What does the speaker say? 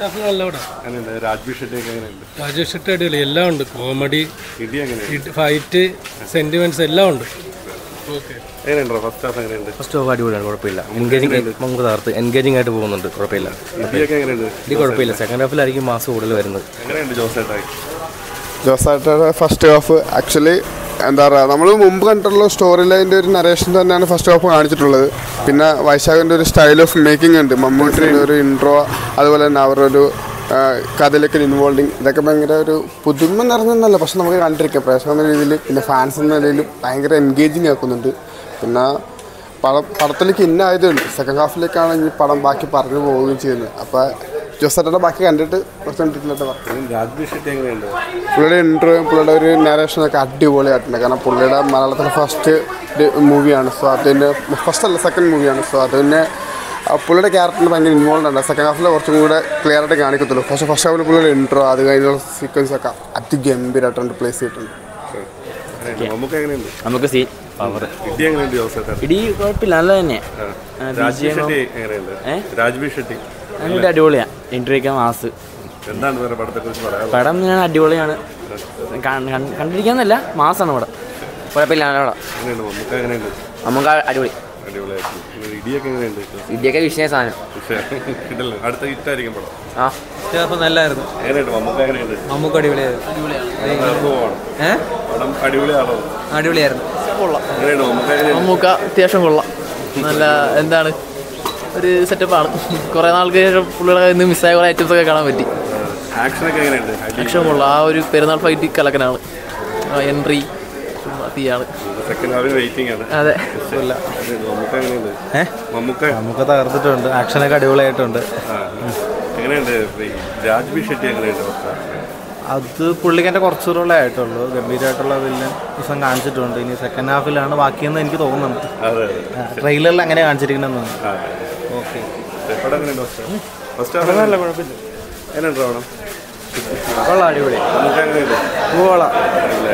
First half നല്ല പടം അങ്ങനെയുണ്ട് രാജ്ബി ഷെട്ടി ഒക്കെ എങ്ങനെയുണ്ട് രാജേഷ് ഷെട്ടി അടിപൊളി എല്ലാം ഉണ്ട് കോമഡി ഇടി എങ്ങനെയുണ്ട് ഫൈറ്റ് സെന്റിമെന്റ്സ് എല്ലാം ഉണ്ട് ഓക്കെ എങ്ങനെയുണ്ടോ ഫസ്റ്റ് ഹാഫ് എങ്ങനെയുണ്ട് ഫസ്റ്റ് ഓഫ് അടിപൊളിയാണ് കുഴപ്പമില്ല എൻഗേജിങ് നമുക്ക് തകർത്ത് എൻഗേജിങ് ആയിട്ട് പോകുന്നുണ്ട് കുഴപ്പമില്ല ഇടിയൊക്കെ എങ്ങനെയുണ്ട് ഇത് കുഴപ്പമില്ല സെക്കൻഡ് ഹാഫിലായിരിക്കും മാസ് കൂടുതൽ വരുന്നത് എങ്ങനെയുണ്ട് ജോസേട്ടായി ജോസായിട്ടയുടെ ഫസ്റ്റ് ഹാഫ് ആക്ച്വലി എന്താ പറയുക നമ്മൾ മുമ്പ് കണ്ടിട്ടുള്ള സ്റ്റോറി ലൈൻ്റെ ഒരു നരേഷൻ തന്നെയാണ് ഫസ്റ്റ് ഹാഫ് കാണിച്ചിട്ടുള്ളത് പിന്നെ വൈശാഖിൻ്റെ ഒരു സ്റ്റൈൽ ഓഫ് മേക്കിംഗ് ഉണ്ട് മമ്മൂട്ടിയുടെ ഒരു ഇൻട്രോ അതുപോലെ തന്നെ അവരുടെ ഒരു ആ, കഥയിലേക്ക് ഇൻവോൾവിങ് ഇതൊക്കെ ഭയങ്കര ഒരു പുതുമ നിറഞ്ഞെന്നല്ല പക്ഷെ നമുക്ക് കണ്ടിരിക്കാം പ്രേക്ഷക എന്ന രീതിയിൽ പിന്നെ ഫാൻസ് എന്ന നിലയിലും ഭയങ്കര എൻഗേജിങ് ആക്കുന്നുണ്ട് പിന്നെ പടം പടത്തിലേക്ക് ഇന്നായതുണ്ട് സെക്കൻഡ് ഹാഫിലേക്കാണ് ഈ പടം ബാക്കി പറഞ്ഞു പോവുകയും ചെയ്യുന്നത് അപ്പോൾ ജോസേട്ടയുടെ ബാക്കി കണ്ടിട്ട് കുറച്ച് കണ്ടിട്ടില്ലാത്ത പറഞ്ഞു രാജ്ബി ഷെട്ടി എങ്ങനെയുണ്ട് പുള്ളിയുടെ ഇൻ്റർവ്യൂ പുള്ളിയുടെ ഒരു നരേഷനൊക്കെ അടിപൊളിയായിട്ടുണ്ട് കാരണം പുള്ളിയുടെ മലയാളത്തിലെ ഫസ്റ്റ് മൂവിയാണ് സോ അതിൻ്റെ ഫസ്റ്റ് അല്ല സെക്കൻഡ് മൂവിയാണ് സോ അതിന് ആ പുള്ളിയുടെ ക്യാരക്ടറിന് ഭയങ്കര ഇൻവോൾവ് ഉണ്ട് സെക്കൻഡ് ഹാഫിൽ കുറച്ചും കൂടെ ക്ലിയർ ആയിട്ട് കാണിക്കത്തുള്ളൂ പക്ഷേ ഫസ്റ്റ് ഹാഫിൽ പുള്ളിയുടെ ഇൻട്രോ അത് കഴിഞ്ഞുള്ള സീക്വൻസ് ഒക്കെ അതിഗംഭീരമായിട്ടുണ്ട് പ്ലേസ് ചെയ്തിട്ടുണ്ട് എങ്ങനെയുണ്ട് നമുക്ക് എങ്ങനെയുണ്ട് നമുക്ക് സീൻ പവർ ഇടി എങ്ങനെയുണ്ട് ജോസേട്ടാ ഇടി കുഴപ്പമില്ല നല്ല തന്നെയാണ് രാജ്ബി ഷെട്ടി എങ്ങനെയുണ്ട് രാജ്ബി ഷെട്ടി നല്ല അടിപൊളിയാണ് ഇൻട്രോയ്ക്ക് മാസ് എന്താണ് വേറെ പടത്തെ കുറിച്ച് പറയാൻ പടം ഞാൻ അടിപൊളിയാണ് കൺ- കൺ- കണ്ടിരിക്കാന്നല്ല മാസാണ് പടം കുഴപ്പമില്ല നല്ല പടം എങ്ങനെയുണ്ട് നമുക്ക് എങ്ങനെയുണ്ട് നമുക്ക് അടിപൊളി അടിപൊളിയായിട്ട് പിന്നെ ഇടിയൊക്കെ എങ്ങനെയുണ്ട് ഇടിയൊക്കെ വിഷയ സാധനം പക്ഷേ ഇതല്ലേ അടുത്ത ഹിറ്റായിരിക്കും പടം ആ നല്ലായിരുന്നു എങ്ങനെയുണ്ട് നമുക്ക് എങ്ങനെയുണ്ട് നമുക്ക് അടിപൊളിയായിരുന്നു അനുഭവമാണ് ഏഹ് പടം അടിപൊളിയാണോ അടിപൊളിയായിരുന്നു എങ്ങനെയുണ്ട് നമുക്ക് എങ്ങനെയുണ്ട് മമ്മൂക്ക അത്യാവശ്യം കൊള്ളാം നല്ല എന്താണ് ഒരു സെറ്റപ്പാണ് കുറേ നാൾക്ക് ശേഷം പുള്ളിയുടെ കയ്യിൽ നിന്ന് മിസ്സായ കുറേ ഐറ്റംസ് ഒക്കെ കാണാൻ പറ്റി ആക്ഷനൊക്കെ എങ്ങനെയുണ്ട് അടി അക്ഷരം കൊള്ളാം ആ ഒരു പെരുന്നാൾ ഫൈറ്റ് കലക്കനാണ് എൻട്രി തീയാണ് സെക്കൻഡ് ഹാവിന് വെയിറ്റിംഗ് ആണ് അതെ എങ്ങനെയുണ്ട്? നമുക്ക് എങ്ങനെയുണ്ട് നമുക്ക് നമുക്ക് തകർത്തിട്ടുണ്ട് ആക്ഷനൊക്കെ അടിപൊളിയായിട്ടുണ്ട് ആ. എങ്ങനെയുണ്ട് ഈ രാജ്ബി ഷെട്ടി എങ്ങനെയുണ്ട് അവസ്ഥ? അത് പുള്ളിക്കെൻ്റെ കുറച്ചുകൂടെ ആയിട്ടുള്ളൂ ഗംഭീരമായിട്ടുള്ള വില്ലൻ ദിവസം കാണിച്ചിട്ടുണ്ട് ഇനി സെക്കൻഡ് ഹാഫിലാണ് ബാക്കിയെന്ന് എനിക്ക് തോന്നുന്നുണ്ട് അതെ ട്രെയിലറിൽ അങ്ങനെ കാണിച്ചിരിക്കണമെന്ന് തോന്നുന്നു ആ ഓക്കെ പടം എങ്ങനെയുണ്ട് ഫസ്റ്റ് ഫസ്റ്റ് ഹാഫ് നല്ല കുഴപ്പമില്ല എങ്ങനെയുണ്ട് പടം കൊള്ളാം അടിപൊളി നമുക്ക് എങ്ങനെയുണ്ട് കൊള്ളാം അല്ലേ?